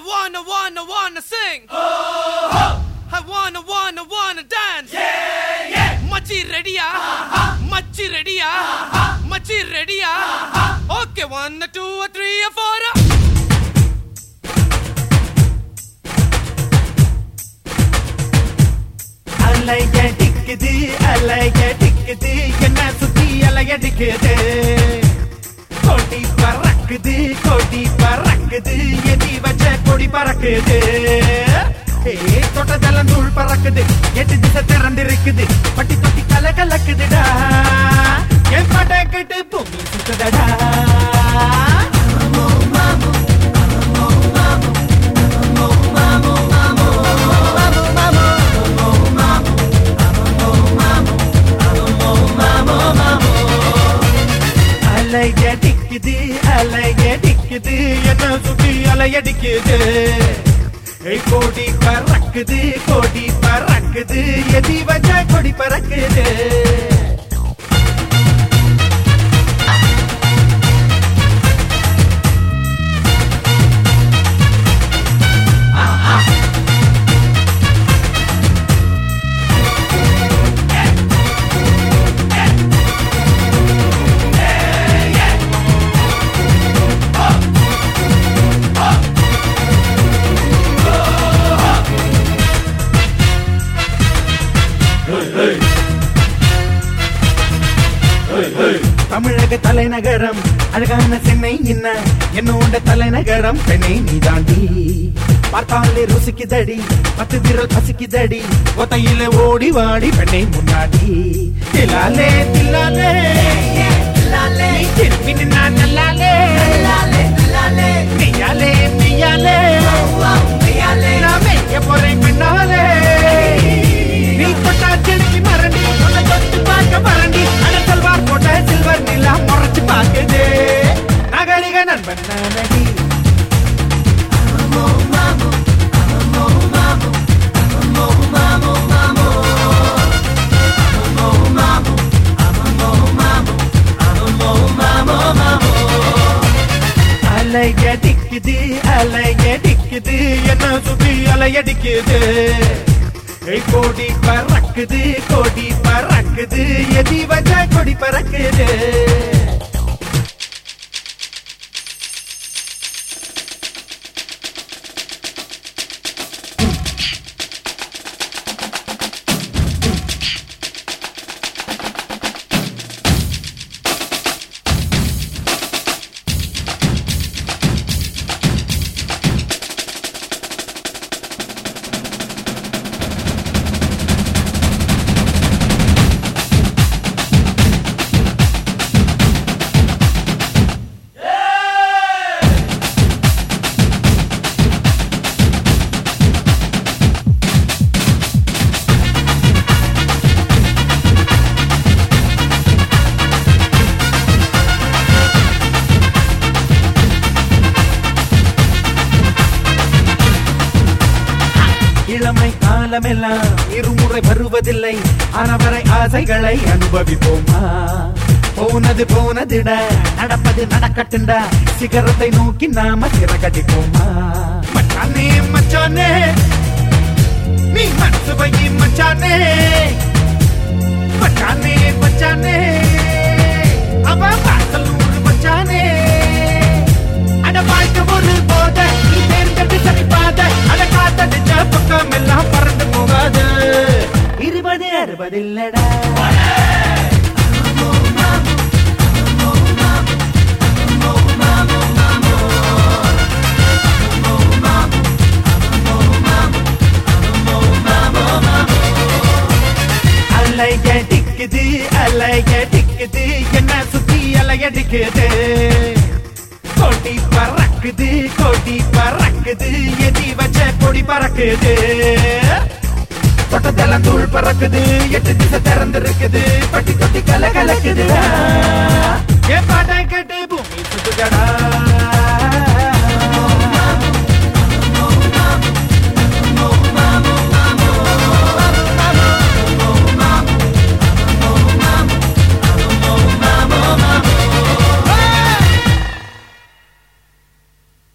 wanna, wanna, wanna sing. I wanna, wanna, wanna dance. Yeah, yeah. மச்சி ரெடியா மச்சி ரெடியா மச்சி ரெடியா okay one two three four அலைய டிக்குது அலைய டிக்குது என்ன சுத்தி அலையடிக்குது கொடி பறக்குது கொடி பறக்குது எதி வச்ச கொடி பறக்குது ஏய், தொட்டதெல்லாம் தூள் பறக்குது எட்டு திசை திறந்திருக்குது பட்டி தொட்டி கல கலக்குதுடா என் பட்ட கிட்டு பூமி சுத்துதடா அலைய டிக்குது அலைய டிக்குது என்ன சுத்தி அலையடிக்குது ஏய், கோடி பறக்குது கோடி பறக்குது எதி வச்ச கொடி பறக்குது தமிழக தலைநகரம் அழகான சென்னை என்ன என்னோட தலைநகரம் பெண்ணை நீ தாண்டி பார்த்தாலே ருசிக்குதடி பத்து விரல் பசிக்குதடி ஒத்தையில ஓடி வாடி பெண்ணை முன்னாடி தில்லாலே தில்லாலே நீ திரும்பி நின்னா நல்லாலே நீயாலே நீயாலே நான் மேய்க்க போறேன் பின்னாலே நீ தொட்டா செடிக்கு மறண்டி உன்னை தொட்டு பார்க்க மறண்டி அட சல்வார் போட்ட சில்வர் நிலா முறைச்சு பார்க்குது நகரிக நண்பன் நானடி அலைய டிக்குது அலைய டிக்குது என்ன சுத்தி அலையடிக்குது ஏய், கோடி பறக்குது கோடி பறக்குது எதி வச்ச கொடி பறக்குது இளமை காலமெல்லாம் இருமுறை வருவதில்லை ஆனவரை ஆசைகளை அனுபவிப்போமா போனது போனதுட நடப்பது நடக்கட்டுண்டா சிகரத்தை நோக்கி நாம சிறகடிப்போமா மச்சானே மச்சானே நீ மனசு வை மச்சானே மச்சானே மச்சானே அவ வாசலூர் மச்சானே அட வாழ்க்கை ஒரு போத நீ தேர்ந்தெடுத்து சரிபாத அட காத்தடிச்ச பக்கம் எல்லாம் பறந்து போகாது இருபது அறுபது இல்லடா அலைய டிக்குது அலைய டிக்குது என்ன சுத்தி அலையடிக்குது கொடி பறக்குது கொடி பறக்குது எதி வச்ச கொடி பறக்குது தொட்டதெல்லாம் தூள் பறக்குது எட்டு திசை திறந்திருக்குது பட்டி தொட்டி கல கலக்குது என் பாட்டை